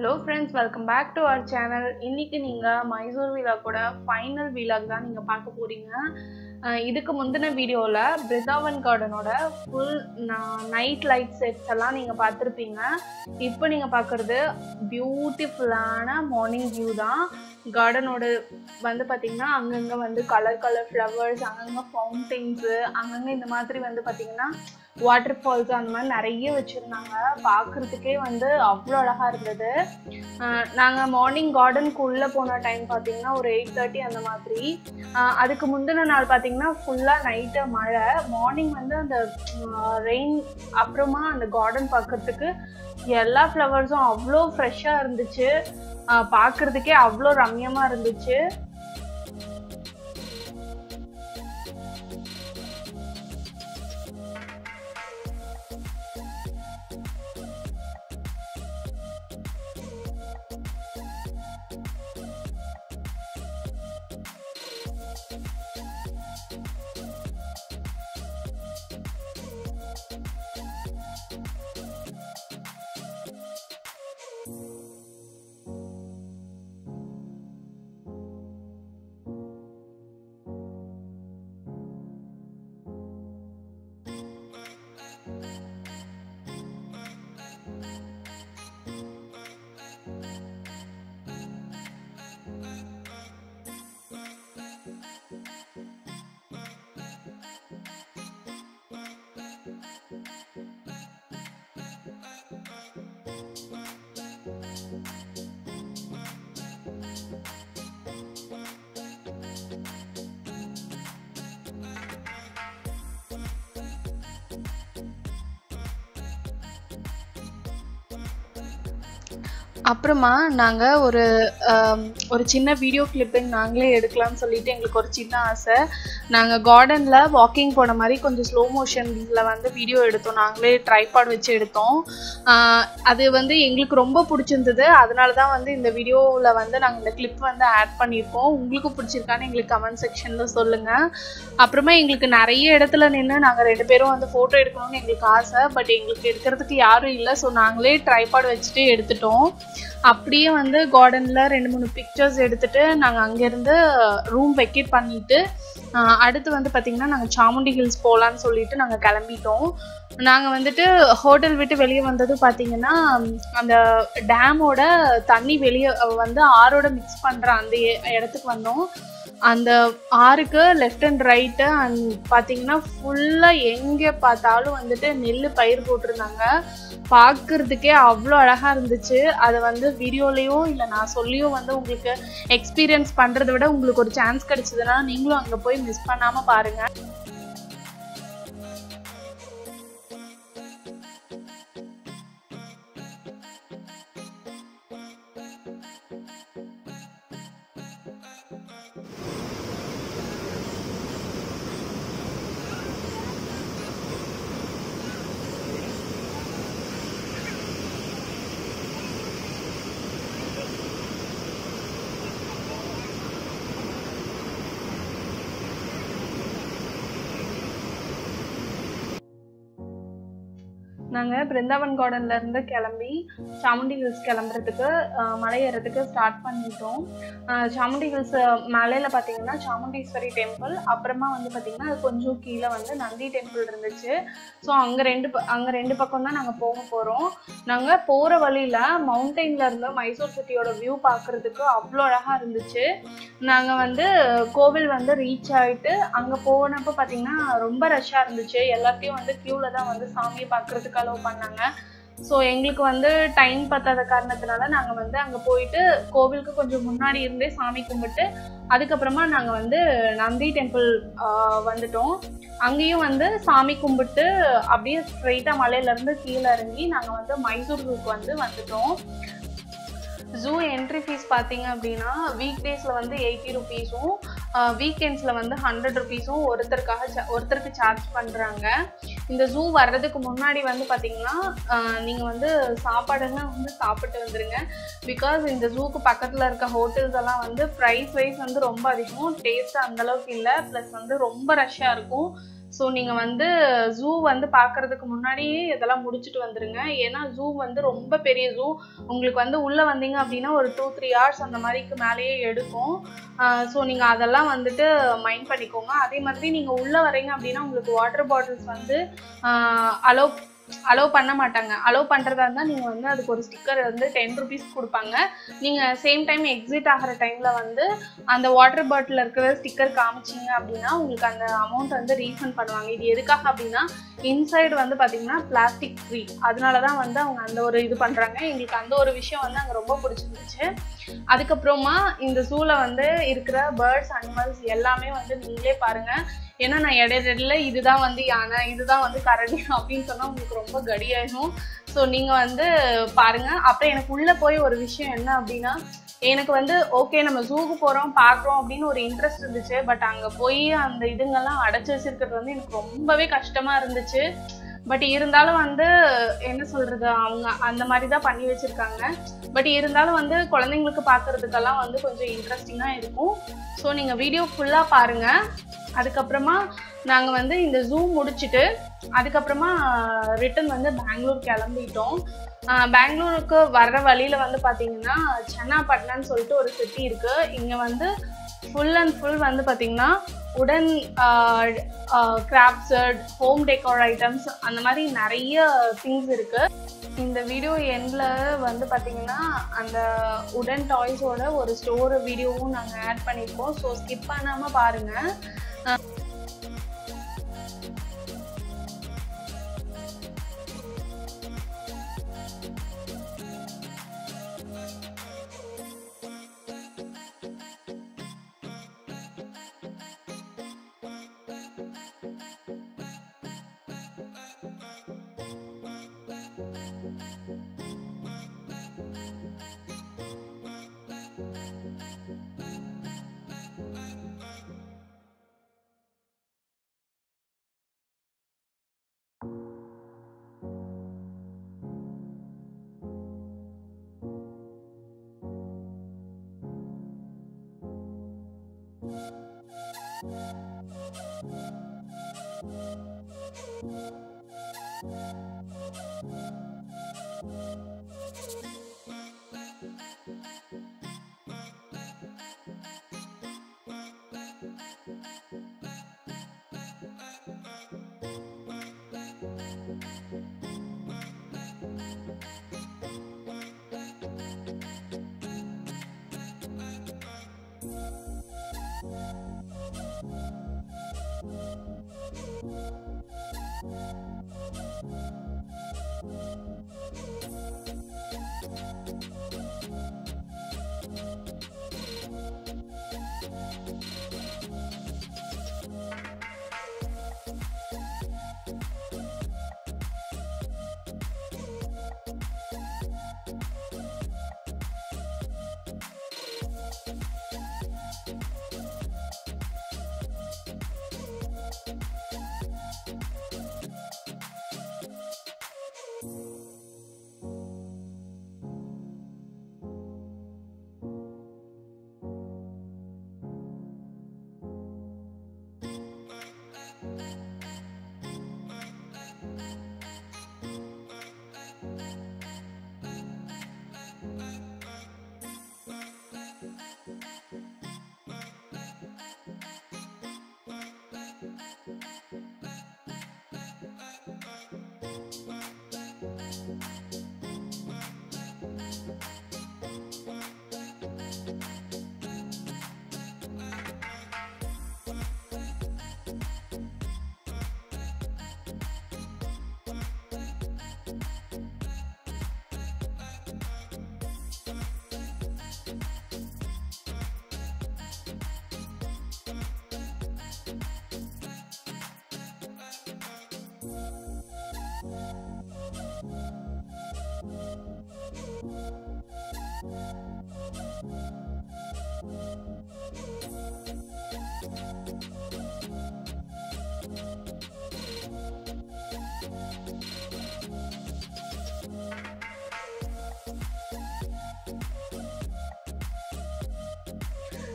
Hello friends welcome back to our channel இன்னைக்கு நீங்கள் Mysore விழாக்கோட final விழாக் தான் நீங்கள் பார்க்க போகிறீங்க இதுக்கு முந்தின வீடியோவில் பிருந்தாவன் கார்டனோட ஃபுல் நைட் லைட் செட்ஸ் எல்லாம் நீங்கள் பார்த்துருப்பீங்க இப்போ நீங்கள் பார்க்குறது பியூட்டிஃபுல்லான மார்னிங் வியூ தான் கார்டனோட வந்து பார்த்திங்கன்னா அங்கங்கே வந்து கலர் கலர் ஃப்ளவர்ஸ் அங்கங்கே ஃபவுண்டைன்ஸு அங்கங்கே இந்த மாதிரி வந்து பார்த்திங்கன்னா வாட்டர் ஃபால்ஸ் அந்த மாதிரி நிறைய வச்சுருந்தாங்க பார்க்குறதுக்கே வந்து அவ்வளோ அழகாக இருந்தது நாங்கள் மார்னிங் கார்டனுக்குள்ளே போன டைம் பார்த்தீங்கன்னா ஒரு எயிட் தேர்ட்டி அந்த மாதிரி ஆஹ் அதுக்கு முந்தின நாள் பார்த்தீங்கன்னா ஃபுல்லாக நைட்டு மழை மார்னிங் வந்து அந்த ரெயின் அப்புறமா அந்த கார்டன் பார்க்கறதுக்கு எல்லா ஃப்ளவர்ஸும் அவ்வளோ ஃப்ரெஷ்ஷாக இருந்துச்சு ஆஹ் பார்க்கறதுக்கே அவ்வளோ ரம்யமாக இருந்துச்சு அப்புறமா நாங்கள் ஒரு ஆம், ஒரு சின்ன வீடியோ கிளிப்பிங் நாங்களே எடுக்கலாம்னு சொல்லிட்டு எங்களுக்கு ஒரு சின்ன ஆசை நாங்கள் கார்டனில் வாக்கிங் போன மாதிரி கொஞ்சம் ஸ்லோ மோஷனில் வந்து வீடியோ எடுத்தோம் நாங்களே ட்ரைபாட் வச்சு எடுத்தோம் ஆஹ், அது வந்து எங்களுக்கு ரொம்ப பிடிச்சிருந்தது அதனால தான் வந்து இந்த வீடியோவில் வந்து நாங்கள் இந்த கிளிப் வந்து ஆட் பண்ணியிருக்கோம் உங்களுக்கு பிடிச்சிருக்கான்னு எங்களுக்கு கமெண்ட் செக்ஷனில் சொல்லுங்கள் அப்புறமா எங்களுக்கு நிறைய இடத்துல நின்று நாங்கள் ரெண்டு பேரும் வந்து ஃபோட்டோ எடுக்கணும்னு எங்களுக்கு ஆசை பட் எங்களுக்கு எடுக்கிறதுக்கு யாரும் இல்லை ஸோ நாங்களே ட்ரைபாட் வச்சுட்டு எடுத்துட்டோம் அப்படியே வந்து கார்டனில் ரெண்டு மூணு பிக்சர்ஸ் எடுத்துட்டு நாங்கள் அங்கேருந்து ரூம் வெக்கேட் பண்ணிட்டு ஆஹ் அடுத்து வந்து பார்த்திங்கன்னா நாங்கள் சாமுண்டி ஹில்ஸ் போகலான்னு சொல்லிட்டு நாங்கள் கிளம்பிட்டோம் நாங்கள் வந்துட்டு ஹோட்டல் விட்டு வெளியே வந்தது பார்த்தீங்கன்னா அந்த டேமோட தண்ணி வெளியே வந்து ஆறோட மிக்ஸ் பண்ணுற அந்த எ- இடத்துக்கு வந்தோம் அந்த ஆறுக்கு லெஃப்ட் அண்ட் ரைட்டு அண்ட் பார்த்தீங்கன்னா ஃபுல்லாக எங்கே பார்த்தாலும் வந்துட்டு நெல் பயிர் போட்டிருந்தாங்க பார்க்கறதுக்கே அவ்வளோ அழகாக இருந்துச்சு அதை வந்து வீடியோலேயோ இல்லை நான் சொல்லியோ வந்து உங்களுக்கு எக்ஸ்பீரியன்ஸ் பண்ணுறத விட உங்களுக்கு ஒரு சான்ஸ் கிடைச்சதுன்னா நீங்களும் அங்கே போய் மிஸ் பண்ணாமல் பாருங்கள் நாங்கள் பிருந்தாவன் கார்டன்ல இருந்து கிளம்பி சாமுண்டி ஹில்ஸ் கிளம்புறதுக்கு அஹ், மலை ஏறதுக்கு ஸ்டார்ட் பண்ணிட்டோம் அஹ், சாமுண்டி ஹில்ஸ் மலையில பார்த்தீங்கன்னா சாமுண்டீஸ்வரி டெம்பிள் அப்புறமா வந்து பார்த்தீங்கன்னா அது கொஞ்சம் கீழே வந்து நந்தி டெம்பிள் இருந்துச்சு ஸோ அங்கே ரெண்டு ப- அங்கே ரெண்டு பக்கம் தான் நாங்கள் போக போகிறோம் நாங்கள் போகிற வழியில் மவுண்டெயின்ல இருந்து மைசூர் சிட்டியோட வியூ பார்க்குறதுக்கு அவ்வளோ அழகாக இருந்துச்சு நாங்கள் வந்து கோவில் வந்து ரீச் ஆகிட்டு அங்கே போனப்போ பார்த்தீங்கன்னா ரொம்ப ரஷ்ஷாக இருந்துச்சு எல்லாத்தையும் வந்து க்யூவில் தான் வந்து சாமியை பார்க்குறதுக்கு அலோவ் பண்ணாங்க ஸோ எங்களுக்கு வந்து டைம் பத்தாத காரணத்தினால நாங்கள் வந்து அங்கே போயிட்டு கோவிலுக்கு கொஞ்சம் முன்னாடி இருந்தே சாமி கும்பிட்டு அதுக்கப்புறமா நாங்கள் வந்து நந்தி டெம்பிள் வந்துட்டோம் அங்கேயும் வந்து சாமி கும்பிட்டு அப்படியே ஸ்ட்ரெயிட்டாக மலையிலேருந்து கீழே இறங்கி நாங்கள் வந்து மைசூர் ஜூக்கு வந்து வந்துட்டோம் ஜூ என்ட்ரி ஃபீஸ் பார்த்தீங்க அப்படின்னா வீக் டேஸில் வந்து எயிட்டி ருபீஸும் வீக்கெண்ட்ஸில் வந்து ஹண்ட்ரட் ருபீஸும் ஒருத்தருக்காக cha- ஒருத்தருக்கு சார்ஜ் பண்ணுறாங்க இந்த ஜூ வர்றதுக்கு முன்னாடி வந்து பார்த்தீங்கன்னா நீங்கள் வந்து சாப்பாடெல்லாம் வந்து சாப்பிட்டு வந்துருங்க பிகாஸ் இந்த ஜூக்கு பக்கத்தில் இருக்க ஹோட்டல்ஸ் எல்லாம் வந்து ப்ரைஸ் வைஸ் வந்து ரொம்ப அதிகம் டேஸ்ட் அந்தளவுக்கு இல்லை ப்ளஸ் வந்து ரொம்ப ரஷ்ஷாக இருக்கும் ஸோ நீங்கள் வந்து ஜூ வந்து பார்க்கறதுக்கு முன்னாடியே இதெல்லாம் முடிச்சுட்டு வந்துருங்க ஏன்னா ஜூ வந்து ரொம்ப பெரிய ஜூ உங்களுக்கு வந்து உள்ளே வந்தீங்க அப்படின்னா ஒரு டூ த்ரீ ஹவர்ஸ் அந்த மாதிரிக்கு மேலேயே எடுக்கும் ஸோ நீங்கள் அதெல்லாம் வந்துட்டு மைண்ட் பண்ணிக்கோங்க அதே மாதிரி நீங்கள் உள்ளே வரீங்க அப்படின்னா உங்களுக்கு வாட்டர் பாட்டில்ஸ் வந்து அலோ அலோவ் பண்ண மாட்டாங்க அலோவ் பண்ணுறதா இருந்தால் நீங்கள் வந்து அதுக்கு ஒரு ஸ்டிக்கர் வந்து டென் ருபீஸ் கொடுப்பாங்க நீங்கள் சேம் டைம் எக்ஸிட் ஆகிற டைமில் வந்து அந்த வாட்டர் பாட்டில் இருக்கிற ஸ்டிக்கர் காமிச்சிங்க அப்படின்னா உங்களுக்கு அந்த அமௌண்ட் வந்து ரீஃபண்ட் பண்ணுவாங்க இது எதுக்காக அப்படின்னா இன்சைடு வந்து பார்த்தீங்கன்னா பிளாஸ்டிக் ஃப்ரீ அதனால தான் வந்து அவங்க அந்த ஒரு இது பண்ணுறாங்க எங்களுக்கு அந்த ஒரு விஷயம் வந்து அங்கே ரொம்ப பிடிச்சிருந்துச்சு அதுக்கப்புறமா இந்த ஜூவில் வந்து இருக்கிற பேர்ட்ஸ் அனிமல்ஸ் எல்லாமே வந்து நீங்களே பாருங்கள் ஏன்னா நான் இடையில இதுதான் வந்து யானை இதுதான் வந்து கரடி அப்படின்னு சொன்னால் உங்களுக்கு ரொம்ப கடியாயிடும் ஸோ நீங்கள் வந்து பாருங்கள் அப்புறம் எனக்கு உள்ளே போய் ஒரு விஷயம் என்ன அப்படின்னா எனக்கு வந்து ஓகே நம்ம ஜூக்கு போகிறோம் பார்க்குறோம் அப்படின்னு ஒரு இன்ட்ரெஸ்ட் இருந்துச்சு பட் அங்கே போய் அந்த இதுங்கெல்லாம் அடைச்சி வச்சிருக்கிறது வந்து எனக்கு ரொம்பவே கஷ்டமாக இருந்துச்சு பட் இருந்தாலும் வந்து என்ன சொல்றது அவங்க அந்த மாதிரி தான் பண்ணி வச்சிருக்காங்க பட் இருந்தாலும் வந்து குழந்தைங்களுக்கு பார்க்கறதுக்கெல்லாம் வந்து கொஞ்சம் இன்ட்ரெஸ்டிங்காக இருக்கும் ஸோ நீங்கள் வீடியோ ஃபுல்லாக பாருங்கள் அதுக்கப்புறமா நாங்கள் வந்து இந்த ஜூ முடிச்சுட்டு அதுக்கப்புறமா ரிட்டன் வந்து பெங்களூர் கிளம்பிட்டோம் பெங்களூருக்கு வர்ற வழியில் வந்து பார்த்தீங்கன்னா சென்னாப்பட்டினம்னு சொல்லிட்டு ஒரு சிட்டி இருக்குது இங்கே வந்து ஃபுல் அண்ட் ஃபுல் வந்து பார்த்தீங்கன்னா உடன் கிராப்ஸட் ஹோம் டெக்கோர் ஐட்டம்ஸ் அந்த மாதிரி நிறைய திங்ஸ் இருக்கு இந்த வீடியோ எண்டில் வந்து பார்த்தீங்கன்னா அந்த உடன் டாய்ஸோட ஒரு ஸ்டோர் வீடியோவும் நாங்கள் ஆட் பண்ணியிருக்கோம் ஸோ ஸ்கிப் பண்ணாமல் பாருங்கள்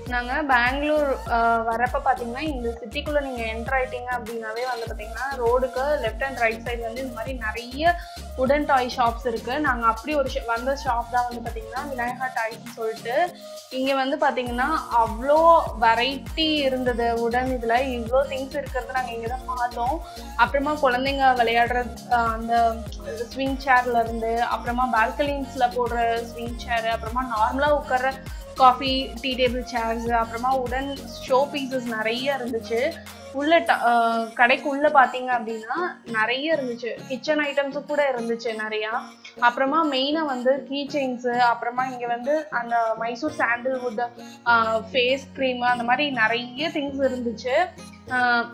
நாங்கள் பெங்களூர் வரப்போ பார்த்தீங்கன்னா இந்த சிட்டிக்குள்ளே நீங்கள் என்டர் ஆயிட்டீங்க அப்படின்னாவே வந்து பார்த்தீங்கன்னா ரோடுக்கு லெஃப்ட் அண்ட் ரைட் சைடு வந்து இந்த மாதிரி நிறைய உடன் டாய் ஷாப்ஸ் இருக்குது நாங்கள் அப்படி ஒரு ஷா- வந்த ஷாப் தான் வந்து பார்த்தீங்கன்னா விநாயகா டாய்ஸ்னு சொல்லிட்டு இங்கே வந்து பார்த்தீங்கன்னா அவ்வளோ வெரைட்டி இருந்தது உடன் இதில் இவ்வளோ திங்ஸ் இருக்கிறது நாங்கள் இங்கே தான் பார்த்தோம் அப்புறமா குழந்தைங்க விளையாடுற அஹ், அந்த ஸ்விங் சேர்ல இருந்து அப்புறமா பால்கனிஸ்ல போடுற ஸ்விங் சேர் அப்புறமா நார்மலாக உட்கார்ற காஃபி டீ டேபிள் சேர்ஸ் அப்புறமா உடன் ஷோ பீசஸ் நிறைய இருந்துச்சு உள்ள ட- அஹ், கடைக்கு உள்ள பாத்தீங்க அப்படின்னா நிறைய இருந்துச்சு கிச்சன் ஐட்டம்ஸும் கூட இருந்துச்சு நிறையா அப்புறமா மெயினா வந்து கீ செயின்ஸ் அப்புறமா இங்க வந்து அந்த மைசூர் சாண்டில்வுட் ஃபேஸ் க்ரீம் அந்த மாதிரி நிறைய திங்ஸ் இருந்துச்சு அஹ்,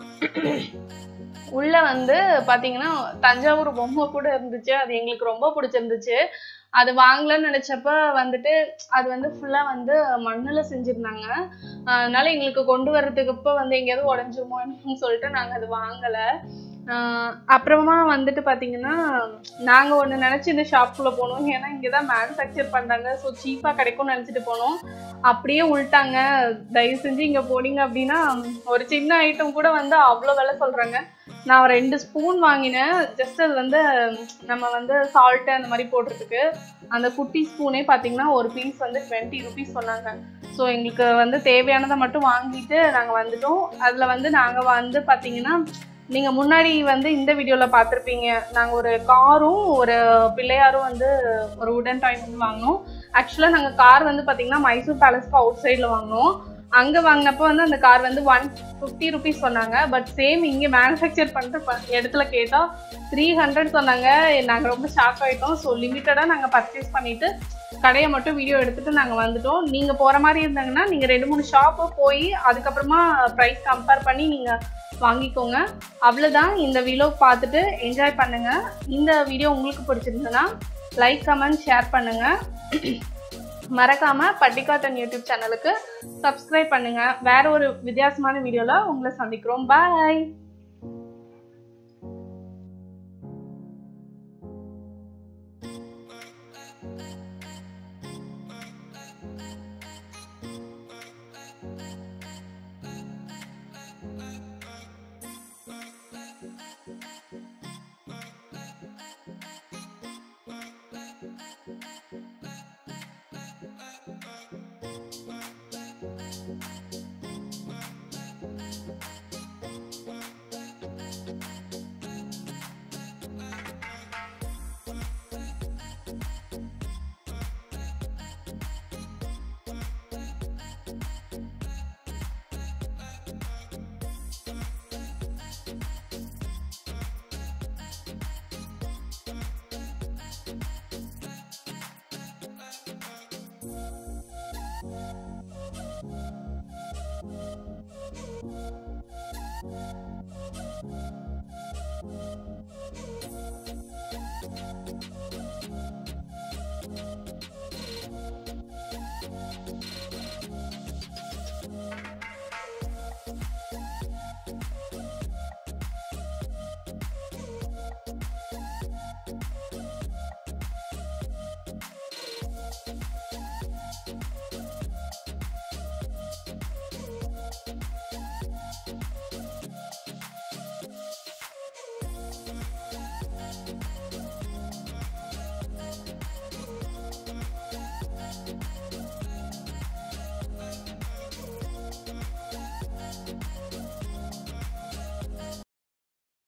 உள்ள வந்து பாத்தீங்கன்னா தஞ்சாவூர் பொம்மை கூட இருந்துச்சு அது எங்களுக்கு ரொம்ப பிடிச்சிருந்துச்சு அது வாங்கலாம்னு நினைச்சப்ப வந்துட்டு அது வந்து ஃபுல்லா வந்து மண்ணுல செஞ்சிருந்தாங்க ஆஹ் அதனால எங்களுக்கு கொண்டு வர்றதுக்கு இப்ப வந்து எங்கேயாவது உடஞ்சிருமோன்னு சொல்லிட்டு நாங்க அது வாங்கல ஆஹ் அப்புறமா வந்துட்டு பாத்தீங்கன்னா நாங்க ஒண்ணு நினைச்சு இந்த ஷாப்குள்ள போனோம் ஏன்னா இங்கதான் மேனுஃபேக்சர் பண்றாங்க ஸோ சீப்பா கிடைக்கும்னு நினைச்சிட்டு போனோம் அப்படியே உள்ட்டாங்க தயவு செஞ்சு இங்க போனீங்க அப்படின்னா ஒரு சின்ன ஐட்டம் கூட வந்து அவ்வளோ விலை சொல்றாங்க நான் ரெண்டு ஸ்பூன் வாங்கினேன் ஜஸ்ட் அது வந்து நம்ம வந்து சால்ட்டு அந்த மாதிரி போடுறதுக்கு அந்த குட்டி ஸ்பூனே பார்த்தீங்கன்னா ஒரு பீஸ் வந்து டுவெண்ட்டி ருபீஸ் சொன்னாங்க ஸோ எங்களுக்கு வந்து தேவையானதை மட்டும் வாங்கிட்டு நாங்கள் வந்துட்டோம் அதில் வந்து நாங்கள் வந்து பார்த்தீங்கன்னா நீங்கள் முன்னாடி வந்து இந்த வீடியோவில் பார்த்துருப்பீங்க நாங்கள் ஒரு காரும் ஒரு பிள்ளையாரும் வந்து ஒரு உடன் டாய் வந்து வாங்கினோம் ஆக்சுவலாக நாங்கள் கார் வந்து பார்த்தீங்கன்னா மைசூர் பேலஸ்க்கு அவுட் சைடில் வாங்கினோம் அங்கே வாங்கினப்போ வந்து அந்த கார் வந்து ஒன் ஃபிஃப்டி ருபீஸ் சொன்னாங்க பட் சேம் இங்கே மேனுஃபேக்சர் பண்ணுற ப- இடத்துல கேட்டால் த்ரீ ஹண்ட்ரட் சொன்னாங்க நாங்கள் ரொம்ப ஷாக் ஆகிட்டோம் ஸோ லிமிட்டடாக நாங்கள் பர்ச்சேஸ் பண்ணிவிட்டு கடையை மட்டும் வீடியோ எடுத்துட்டு நாங்கள் வந்துட்டோம் நீங்கள் போகிற மாதிரி இருந்தாங்கன்னா நீங்கள் ரெண்டு மூணு ஷாப்பு போய் அதுக்கப்புறமா ப்ரைஸ் கம்பேர் பண்ணி நீங்கள் வாங்கிக்கோங்க அவ்வளோதான் இந்த வீடியோ பார்த்துட்டு என்ஜாய் பண்ணுங்க இந்த வீடியோ உங்களுக்கு பிடிச்சிருந்ததுன்னா லைக் கமெண்ட் ஷேர் பண்ணுங்க மறக்காம பட்டிக்காட்டன் யூடியூப் சேனலுக்கு சப்ஸ்கிரைப் பண்ணுங்க வேற ஒரு வித்தியாசமான வீடியோல உங்களை சந்திக்கிறோம் பாய் Thank you.